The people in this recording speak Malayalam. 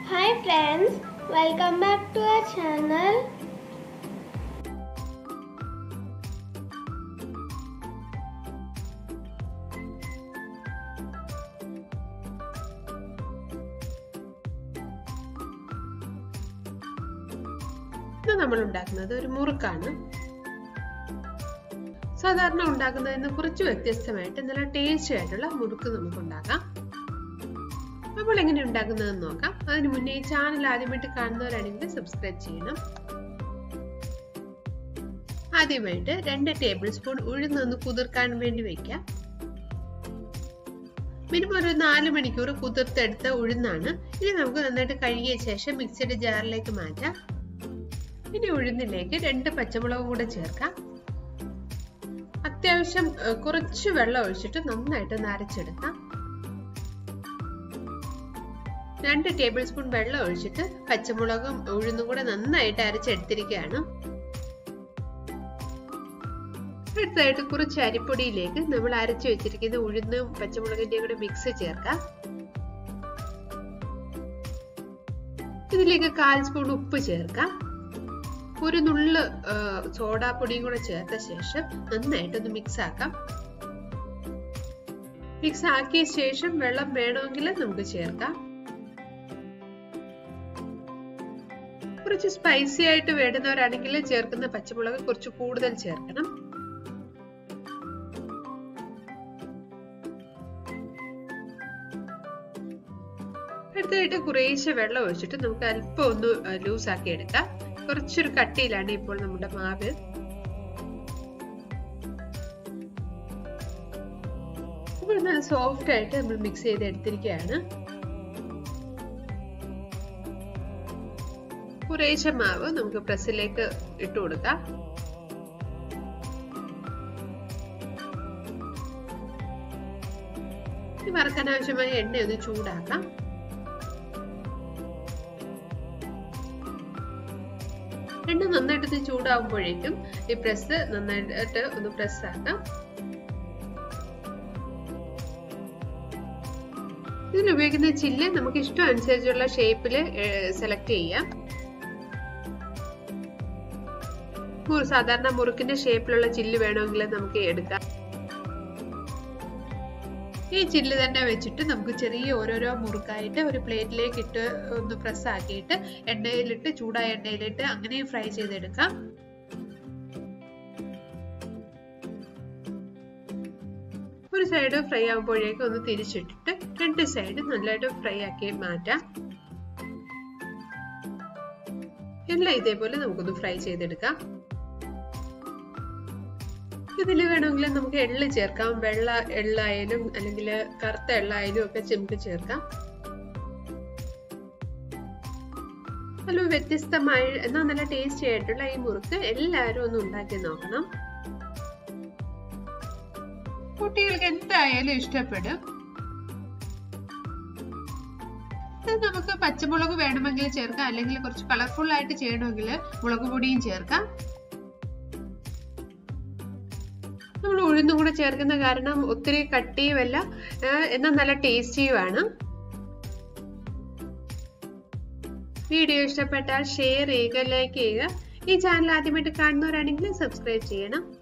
Hi friends, welcome back to our channel. ഇത് നമ്മൾ ഉണ്ടാക്കുന്നത് ഒരു മുറുക്കാണ് സാധാരണ ഉണ്ടാക്കുന്നതിന് കുറച്ച് വ്യത്യസ്തമായിട്ട് നല്ല ടേസ്റ്റി ആയിട്ടുള്ള മുറുക്ക് നമുക്ക് ഉണ്ടാക്കാം നമ്മൾ എങ്ങനെ ഉണ്ടാക്കുന്നതെന്ന് നോക്കാം അതിന് മുന്നേ ഈ ചാനൽ ആദ്യമായിട്ട് കാണുന്നവരാണെങ്കിൽ സബ്സ്ക്രൈബ് ചെയ്യണം ആദ്യമായിട്ട് രണ്ട് ടേബിൾ സ്പൂൺ ഉഴുന്നൊന്ന് കുതിർക്കാൻ വേണ്ടി വെക്കാം മിനിമം ഒരു നാല് മണിക്കൂർ കുതിർത്തെടുത്ത ഉഴുന്നാണ് ഇനി നമുക്ക് നന്നായിട്ട് കഴുകിയ ശേഷം മിക്സിയുടെ ജാറിലേക്ക് മാറ്റാം ഇനി ഉഴുന്നിലേക്ക് രണ്ട് പച്ചമുളകും കൂടെ ചേർക്കാം അത്യാവശ്യം കുറച്ച് വെള്ളം ഒഴിച്ചിട്ട് നന്നായിട്ട് നരച്ചെടുക്കാം രണ്ട് ടേബിൾ സ്പൂൺ വെള്ളം ഒഴിച്ചിട്ട് പച്ചമുളകും ഉഴുന്നും കൂടെ നന്നായിട്ട് അരച്ചെടുത്തിരിക്കുകയാണ് അടുത്തതായിട്ട് കുറച്ച് അരിപ്പൊടിയിലേക്ക് നമ്മൾ അരച്ചു വെച്ചിരിക്കുന്ന ഉഴുന്നും പച്ചമുളകിന്റെയും കൂടെ മിക്സ് ചേർക്കാം ഇതിലേക്ക് കാൽ സ്പൂൺ ഉപ്പ് ചേർക്കാം ഒരു നുള്ള് സോഡാപ്പൊടിയും കൂടെ ചേർത്ത ശേഷം നന്നായിട്ടൊന്ന് മിക്സ് ആക്കാം മിക്സ് ആക്കിയ ശേഷം വെള്ളം വേണമെങ്കിൽ നമുക്ക് ചേർക്കാം കുറച്ച് സ്പൈസി ആയിട്ട് വേണ്ടുന്നവരാണെങ്കിൽ ചേർക്കുന്ന പച്ചമുളക് കുറച്ച് കൂടുതൽ ചേർക്കണം അടുത്തായിട്ട് കുറേശ്ശെ വെള്ളം ഒഴിച്ചിട്ട് നമുക്ക് അല്പം ഒന്ന് ലൂസ് ആക്കി എടുക്കാം കുറച്ചൊരു കട്ടിയിലാണ് ഇപ്പോൾ നമ്മുടെ മാവ് ഇപ്പോൾ നല്ല സോഫ്റ്റ് ആയിട്ട് നമ്മൾ മിക്സ് ചെയ്ത് എടുത്തിരിക്കുകയാണ് കുറേശ്ശെ മാവ് നമുക്ക് പ്രസ്സിലേക്ക് ഇട്ട് കൊടുക്കാം വറക്കാൻ ആവശ്യമായ എണ്ണ ഒന്ന് ചൂടാക്കാം എണ്ണ നന്നായിട്ട് ചൂടാവുമ്പോഴേക്കും ഈ പ്രസ് നന്നായിട്ട് ഒന്ന് പ്രസ് ആക്കാം ഇതിൽ ഉപയോഗിക്കുന്ന ചില്ല് നമുക്ക് ഇഷ്ടം അനുസരിച്ചുള്ള ഷേപ്പിൽ സെലക്ട് ചെയ്യാം സാധാരണ മുറുക്കിന്റെ ഷേപ്പിലുള്ള ചില്ല് വേണമെങ്കിൽ നമുക്ക് എടുക്കാം ഈ ചില്ല് തന്നെ വെച്ചിട്ട് നമുക്ക് ചെറിയ ഓരോരോ മുറുക്കായിട്ട് ഒരു പ്ലേറ്റിലേക്ക് ഇട്ട് ഒന്ന് പ്രസ് ആക്കിയിട്ട് എണ്ണയിലിട്ട് ചൂടായ എണ്ണയിലിട്ട് അങ്ങനെ ഫ്രൈ ചെയ്തെടുക്കാം ഒരു സൈഡ് ഫ്രൈ ആകുമ്പോഴേക്കും ഒന്ന് തിരിച്ചിട്ടിട്ട് രണ്ട് സൈഡ് നല്ലതായിട്ട് ഫ്രൈ ആക്കി മാറ്റാം എല്ലാം ഇതേപോലെ നമുക്കൊന്ന് ഫ്രൈ ചെയ്തെടുക്കാം ഇതിൽ വേണമെങ്കിൽ നമുക്ക് എള്ള് ചേർക്കാം വെള്ള എള്ളായാലും അല്ലെങ്കിൽ കറുത്ത എള്ളായാലും ഒക്കെ നമുക്ക് ചേർക്കാം നല്ല വ്യത്യസ്തമായ എന്നാൽ നല്ല ടേസ്റ്റി ആയിട്ടുള്ള ഈ മുറുക്ക് എല്ലാവരും ഒന്ന് ഉണ്ടാക്കി നോക്കണം കുട്ടികൾക്ക് എന്തായാലും ഇഷ്ടപ്പെടും ഇത് നമുക്ക് പച്ചമുളക് വേണമെങ്കിൽ ചേർക്കാം അല്ലെങ്കിൽ കുറച്ച് കളർഫുൾ ആയിട്ട് ചെയ്യണമെങ്കിൽ മുളക് പൊടിയും ചേർക്കാം നമ്മൾ ഉഴുന്നും കൂടെ ചേർക്കുന്ന കാരണം ഒത്തിരി കട്ടിയുമല്ല എന്നാൽ നല്ല ടേസ്റ്റിയുമാണ് വീഡിയോ ഇഷ്ടപ്പെട്ടാൽ ഷെയർ ചെയ്യുക ലൈക്ക് ചെയ്യുക ഈ ചാനൽ ആദ്യമായിട്ട് കാണുന്നവരാണെങ്കിൽ സബ്സ്ക്രൈബ് ചെയ്യണം